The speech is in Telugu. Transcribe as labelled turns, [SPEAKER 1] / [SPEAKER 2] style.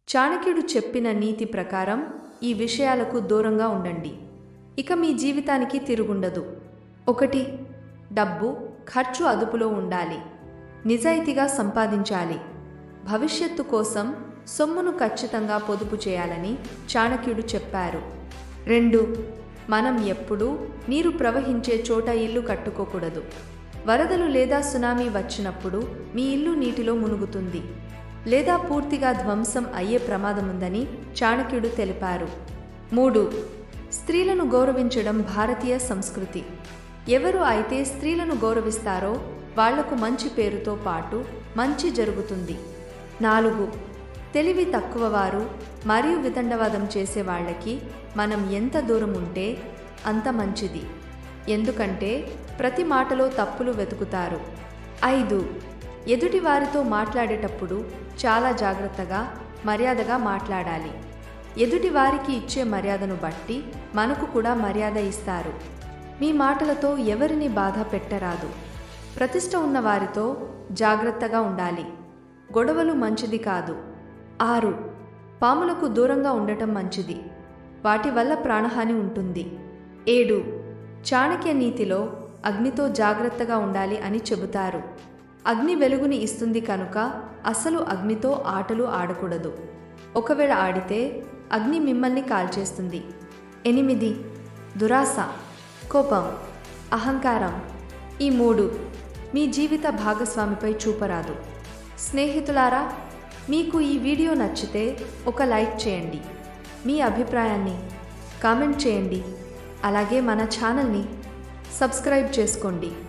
[SPEAKER 1] చాణక్యుడు చెప్పిన నీతి ప్రకారం ఈ విషయాలకు దూరంగా ఉండండి ఇక మీ జీవితానికి తిరుగుండదు ఒకటి డబ్బు ఖర్చు అదుపులో ఉండాలి నిజాయితీగా సంపాదించాలి భవిష్యత్తు కోసం సొమ్మును ఖచ్చితంగా పొదుపు చేయాలని చాణక్యుడు చెప్పారు రెండు మనం ఎప్పుడూ నీరు ప్రవహించే చోట ఇల్లు కట్టుకోకూడదు వరదలు లేదా సునామీ వచ్చినప్పుడు మీ ఇల్లు నీటిలో మునుగుతుంది లేదా పూర్తిగా ధ్వంసం అయ్యే ప్రమాదముందని చాణక్యుడు తెలిపారు మూడు స్త్రీలను గౌరవించడం భారతీయ సంస్కృతి ఎవరు అయితే స్త్రీలను గౌరవిస్తారో వాళ్లకు మంచి పేరుతో పాటు మంచి జరుగుతుంది నాలుగు తెలివి తక్కువ వారు మరియు వితండవాదం చేసే వాళ్ళకి మనం ఎంత దూరం ఉంటే అంత మంచిది ఎందుకంటే ప్రతి మాటలో తప్పులు వెతుకుతారు ఐదు ఎదుటి వారితో మాట్లాడేటప్పుడు చాలా జాగ్రత్తగా మర్యాదగా మాట్లాడాలి ఎదుటి వారికి ఇచ్చే మర్యాదను బట్టి మనకు కూడా మర్యాద ఇస్తారు మీ మాటలతో ఎవరిని బాధ పెట్టరాదు ప్రతిష్ట ఉన్న వారితో జాగ్రత్తగా ఉండాలి గొడవలు మంచిది కాదు ఆరు పాములకు దూరంగా ఉండటం మంచిది వాటి వల్ల ప్రాణహాని ఉంటుంది ఏడు చాణక్య నీతిలో అగ్నితో జాగ్రత్తగా ఉండాలి అని చెబుతారు అగ్ని వెలుగుని ఇస్తుంది కనుక అసలు అగ్నితో ఆటలు ఆడకూడదు ఒకవేళ ఆడితే అగ్ని మిమ్మల్ని కాల్చేస్తుంది ఎనిమిది దురాశ కోపం అహంకారం ఈ మూడు మీ జీవిత భాగస్వామిపై చూపరాదు స్నేహితులారా మీకు ఈ వీడియో నచ్చితే ఒక లైక్ చేయండి మీ అభిప్రాయాన్ని కామెంట్ చేయండి అలాగే మన ఛానల్ని సబ్స్క్రైబ్ చేసుకోండి